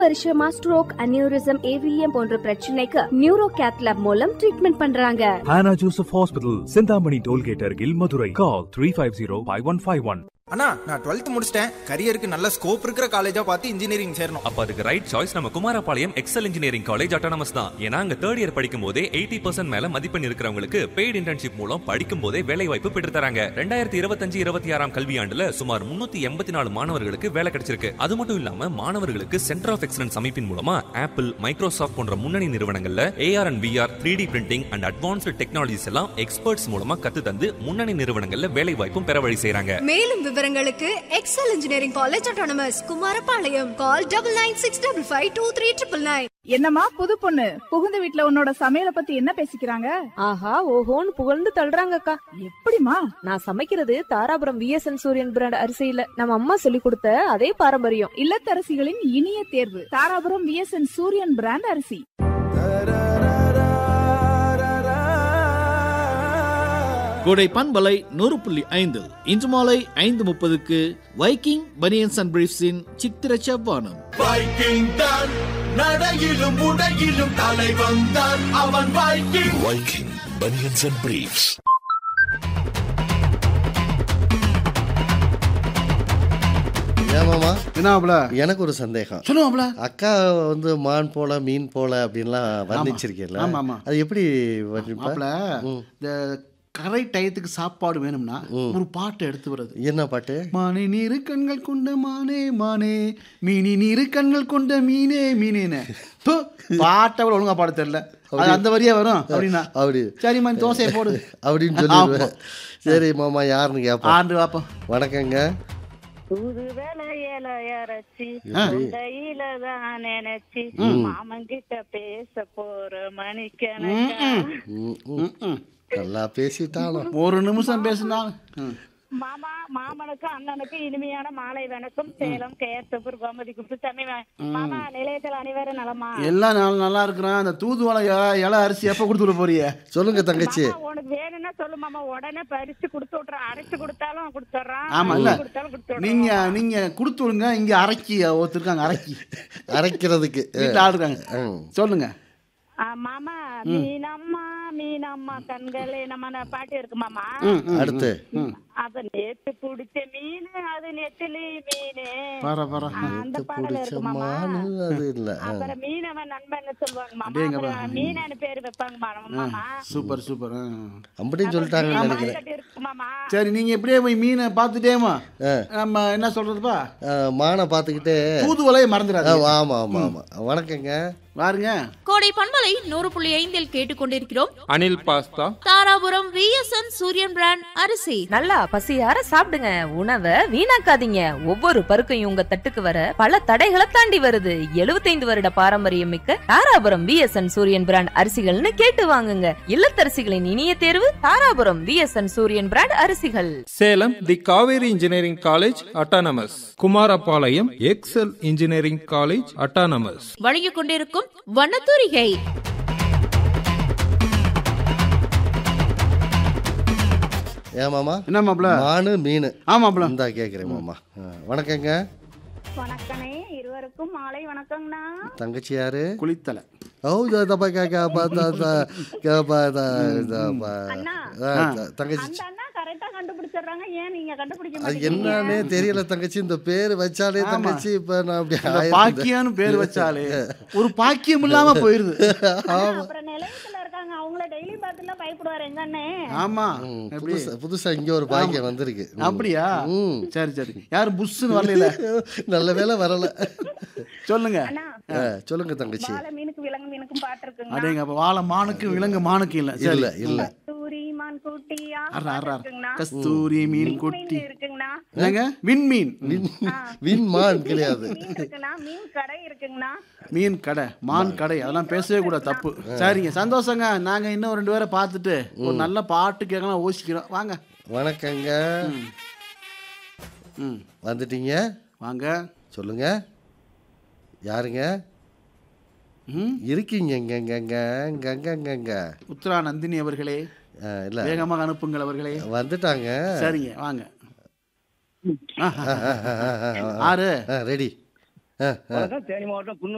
வருஷமா stroke aneurysm AVM போன்ற பிரச்சனைக்கு நியூரோ கேத்லாப் மூலம் ட்ரீட்மெண்ட் பண்றாங்க Hannah Joseph Hospital, Sindhamani Tollgate, Argil, Madurai. Call 350 5151. அண்ணா நான் டுவெல்த் முடிச்சிட்டேன் கரியருக்கு நல்ல ஸ்கோப் இருக்கிற காலேஜா பார்த்து இன்ஜினியரிங் சேரணும் அப்ப அதுக்கு ரைட் சாய்ஸ் நம்ம Kumarapalayam Excel engineering college autonomous தான் ஏன்னா அங்க தேர்ட் இயர் படிக்கும் போதே எயிட்டி பர்சன்ட் மேல மதிப்பெண் இருக்கிறவங்களுக்கு பெய்டு இன்டர்ன்ஷிப் மூலம் படிக்கும் போதே வேலை வாய்ப்பு பெற்று தராங்க ரெண்டாயிரத்தி இருபத்தஞ்சு இருபத்தி ஆறாம் கல்வியாண்டுல சுமார் முன்னூத்தி எண்பத்தி நாலு மாணவர்களுக்கு வேலை கிடைச்சிருக்கு அது மட்டும் இல்லாம மாணவர்களுக்கு சென்டர் ஆஃப் எக்ஸலன்ஸ் அமைப்பின் மூலமா ஆப்பிள் மைக்ரோசாஃப்ட் போன்ற முன்னணி நிறுவனங்கள்ல AR and VR three D printing and advanced technologies எல்லாம் எக்ஸ்பர்ட்ஸ் மூலமா கத்து தந்து முன்னணி நிறுவனங்கள்ல வேலை வாய்ப்பும் பெற வழி செய்றாங்க மேலும் விவரங்களுக்கு Excel engineering college autonomous Kumarapalayam call double nine six double five two three triple nine என்னம்மா புது பொண்ணு புகுந்த வீட்ல உன்னோட சமையல பத்தி என்ன பேசிக்கிறாங்க ஆஹா ஓஹோன்னு புகழ்ந்து தள்ளுறாங்கக்கா எப்படிமா நான் சமைக்கிறது தாராபுரம் விஎஸ்என் சூரியன் பிராண்ட் அரிசியில நம்ம அம்மா சொல்லி கொடுத்த அதே பாரம்பரியம் இல்லத்தரசிகளின் இனிய தேர்வு தாராபுரம் விஎஸ்என் சூரியன் பிராண்ட் அரிசி கோடை பண்பலை நூறு புள்ளி ஐந்து இன்று மாலை ஐந்து முப்பதுக்கு வைக்கிங் பனியன்ஸ் அண்ட் பிரீஃப்ஸின் சித்திர செவ்வானம் வைக்கிங் தான் நடையிலும் உடையிலும் தலைவன் தான் அவன் Viking Viking banians and briefs ஏமாமா என்னாப்ல எனக்கு ஒரு சந்தேகம் சொல்லுவாப்ல அக்கா வந்து மான் போல மீன் போல அப்படின்லாம் வர்ணிச்சிருக்கீல்ல ஆமா, ஆமா. அது எப்படி வர்ணிப்ப? மாப்ள ம். இந்த கரை டயத்துக்கு சாப்பாடு வேணும்னா ஒரு பாட்டு எடுத்து வருது என்ன பாட்டு மானே நீரு கண்கள் கொண்ட மானே மானே மீனி நீரு கண்கள் கொண்ட மீனே மீனேன்னு ப்பு, பாட்டை அவ்வளவு ஒழுங்கா பாட தெரியல அது அந்த வரியா வரும் அப்படின்னா அப்படி சரிம்மா இந்த தோசையை போடு அப்படின்னு சொல்லிடுவேன் சரி மாமா யாருன்னு கேட்போம் ஆண்டு வாப்போம் வணக்கங்க புது வேலையில இறச்சி ஆ. கையில தான் நினைச்சு மாமன் கிட்ட பேச போற மணிக்கணக்கா ம், ம். நல்லா பேசிட்டாலும் ஒரு நிமிஷம் பேசினா மாமா மாமனுக்கு அண்ணனுக்கு இனிமையான மாலை வணக்கம் சேலம் கேசப்பூர் கோமதி குப்புசாமி மாமா நிலையத்தில் அனைவரும் நலமா எல்லாம் நல்லா நல்லா இருக்கிறான் அந்த தூதுவளை இலை- இலை அரிசி எப்போ கொடுத்துட போறிய சொல்லுங்க தங்கச்சி மாமா, உனக்கு வேணும்னா சொல்லு மாமா உடனே பறிச்சு கொடுத்து விட்டுறேன் அரைச்சு கொடுத்தாலும் கொடுத்துட்றான் ஆமா இல்ல கொடுத்தாலும் கொடுத்து நீங்க நீங்க கொடுத்து விடுங்க இங்க அரைக்கி ஒருத்தருக்காங்க அரைக்கி அரைக்கிறதுக்கு வீட்டுல ஆள் இருக்காங்க ம். சொல்லுங்க ஆ, மாமா மீனம்மா மீனம்மா கண்களே நம்ம அந்த பாட்டு இருக்கு மாமா அடுத்து அத நேத்து புடிச்ச மீன் அது நெத்திலி மீனு வர வர ஆ, அந்த பாடல பிடிச்ச இருக்கு மாமா மானு அது இல்ல ஆ. அப்புறம் மீனவன் நண்பன் சொல்லுவாங்க மாமா அடேங்கப்பா. அப்புறம் மீனன்னு பேரு வைப்பாங்க மாமா மாமா சூப்பர் சூப்பர் ஆ. அப்படியும் சொல்லிட்டாங்கன்னு நினைக்கிறேன் கட்டி இருக்கு மாமா சரி நீங்க எப்படியே போய் மீனை பார்த்துட்டேமா ஆ. நம்ம என்ன சொல்றதுப்பா ஆ, மானை பார்த்துக்கிட்டே தூதுவளையை ஆ, மறந்துடாது ஆமா ஆமா ஆமா வணக்கங்க பாருங்க கோடை பண்பலை நூறு புள்ளி ஐந்தில் கேட்டுக்கொண்டிருக்கிறோம் Anil pasta Dharapuram VSN Suriyan brand அரிசி நல்லா பசியார சாப்பிடுங்க உணவை வீணாக்காதீங்க ஒவ்வொரு பருக்கையும் உங்க தட்டுக்கு வர பல தடைகளை தாண்டி வருது 75 வருட பாரம்பரியம் மிக்க தாராபுரம் விஎஸ்என் சூரியன் பிராண்ட் அரிசிகள்னு கேட்டு வாங்குங்க இல்லத்தரசிகளின் இனிய தேர்வு தாராபுரம் விஎஸ்என் சூரியன் பிராண்ட் அரிசிகள் Salem the Kaveri engineering college autonomous Kumarapalayam Excel engineering college autonomous வழங்கிக் கொண்டிருக்கும் வண்ணத்தூரிகை ஏன் மாமா என்ன மாப்ள மானு மீன் ஆமாப்ல இந்தா கேட்குறேன் மாமா ஆ, வணக்கங்க வணக்கமே இருவருக்கும் மாலை வணக்கங்கண்ணா தங்கச்சி யாரு குளித்தலை ஓ இதோ தப்பா கேக்க பார்த்தா கேப்பா அண்ணா. தங்கச்சி அந்த அண்ணா கரெக்டா கண்டுபிடிச்சிடுறாங்க ஏன் நீங்க கண்டுபிடிக்க அது மாட்டீங்க என்னன்னே தெரியல தங்கச்சி இந்த பேர் வச்சாலே ஆமா. தங்கச்சி இப்ப நான் அப்படி அந்த ஆயிருந்தேன். பாக்கியம்னு பேர் வச்சாலே ஒரு பாக்கியம் இல்லாம போயிருது அப்புறம் நிலையத்துல இருக்காங்க அவங்கள டெய்லி பார்த்துலாம் பயப்படுவாரு எங்க அண்ணே ஆமா ம், எப்படி? புதுசா புதுசா இங்க ஒரு பாக்கியம் வந்திருக்கு ம். அப்படியா ம். சரி சரி யாரும் புஷ்ஷுன்னு வரல நல்ல வேளை வரல சொல்லுங்க அண்ணா ஆ, சொல்லுங்க தங்கச்சி வாழை மீனுக்கு விலங்கு மீனுக்கும் பாட்டு இருக்குங்க அடேங்க அப்ப வாழை மானுக்கு விலங்கு மானுக்கு இல்ல சரி இல்ல இல்ல கஸ்தூரி மான் குட்டியா அர்ரா, அர்ரா. இருக்குங்கண்ணா கஸ்தூரி மீன் மீன் கொட்டி இருக்குங்கண்ணா என்னங்க விண்மீன் வின் மான் கிடையாது மீன் இருக்குண்ணா மீன் கடை இருக்குங்கண்ணா மீன் கடை மான் கடை அதெல்லாம் பேசவே கூட தப்பு சரிங்க சந்தோஷங்க நாங்க இன்னும் ரெண்டு பேரை பார்த்துட்டு ஒரு நல்ல பாட்டு கேட்கலாம் யோசிக்கிறோம் வாங்க வணக்கங்க ம் வந்துட்டீங்க வாங்க சொல்லுங்க யாருங்க ம் இருக்கீங்க இங்க இங்க இங்க இங்க இங்க இங்க இங்க உத்ரா நந்தினி அவர்களே ஆ, இல்ல வேகமாக அனுப்புங்கள் அவர்களே வந்துட்டாங்க சரிங்க வாங்க ஆஹா. ஆறு ரெடி தேனி மாவட்டம் குன்னூர்